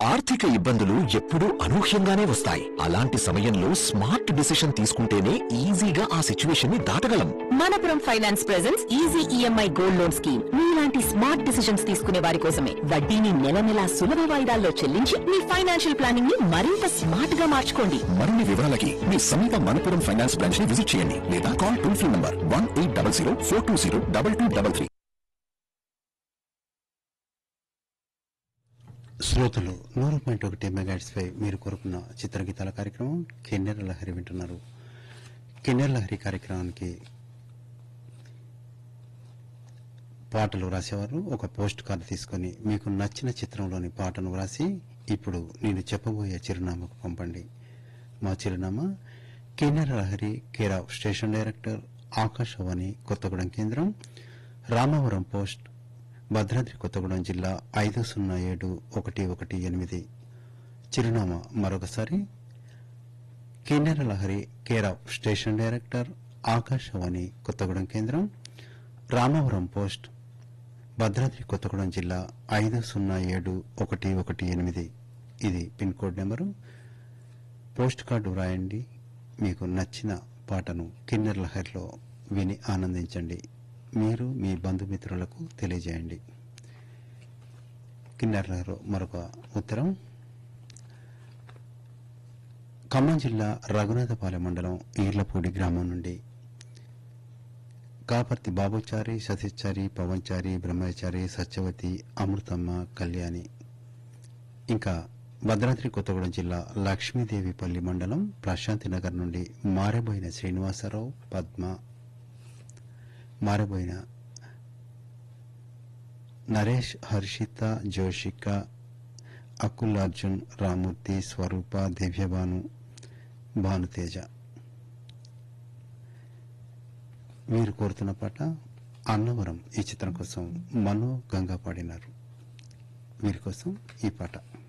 ఆర్థిక ఇబ్బందులు ఎప్పుడూ అనూహ్యంగానే వస్తాయి అలాంటి సమయంలో స్మార్ట్ డిసిషన్ తీసుకుంటేనే ఈజీగా ఆ సిచ్యువేషన్ ని దాటగలం Manappuram finance presents easy EMI gold loan scheme మీలాంటి స్మార్ట్ డిసిషన్స్ తీసుకునే వారి కోసమే వడ్డీని నెల నెలా సులభ వాయిదాల్లో చెల్లించి మీ ఫైనాన్షియల్ ప్లానింగ్ ని మరింత స్మార్ట్ గా మార్చుకోండి మరిన్ని వివరాలకి మీ సమీప మనపురం ఫైనాన్స్ బ్రాంచ్ ని విజిట్ చేయండి లేదా call toll free number one eight double zero four two zero double two double three శ్రోతలు నూరు పాయింట్ ఒకటి మెగాట్స్ పై మీరు కోరుకున్న చిత్రగీతాల కార్యక్రమం కిన్నెర లహరి వింటున్నారు కిన్నెర లహరి కార్యక్రమానికి పాటలు రాసేవారు ఒక పోస్ట్ కార్డు తీసుకొని మీకు నచ్చిన చిత్రంలోని పాటను వ్రాసి ఇప్పుడు నేను చెప్పబోయే చిరునామాకు పంపండి మా చిరునామా Kinnera Lahari care of station director Akashvani Kothagudem కేంద్రం రామవరం పోస్ట్ భద్రాద్రి కొత్తగూడెం జిల్లా ఐదు సున్నా ఏడు ఒకటి ఒకటి ఎనిమిది చిరునామా మరొకసారి Kinnera Lahari care of station director Akashvani Kothagudem కేంద్రం రామవరం పోస్ట్ భద్రాద్రి కొత్తగూడెం జిల్లా ఐదు సున్నా ఏడు ఒకటి ఒకటి ఎనిమిది ఇది pin code number post card వ్రాయండి మీకు నచ్చిన పాటను కిన్నెర్ లహరిలో విని ఆనందించండి మీరు మీ బంధుమిత్రులకు తెలియజేయండి కిన్నెర్ లహరి మరొక ఉత్తరం ఖమ్మం జిల్లా రఘునాథపాలెం మండలం ఈర్లపూడి గ్రామం నుండి కాపర్తి బాబుచారి సతీశ్చారి పవన్చారి బ్రహ్మచారి సత్యవతి అమృతమ్మ కళ్యాణి ఇంకా భద్రాద్రి కొత్తగూడెం జిల్లా లక్ష్మీదేవిపల్లి మండలం ప్రశాంతి నగర్ నుండి మారబోయిన శ్రీనివాసరావు పద్మ మారబోయిన నరేష్ హర్షిత జోషిక అకులార్జున్ రామూర్తి స్వరూప దివ్యభాను భానుతేజ వీరు కోరుతున్న పాట అన్నవరం ఈ చిత్రం కోసం మనో గంగా పాడినారు వీరి కోసం ఈ పాట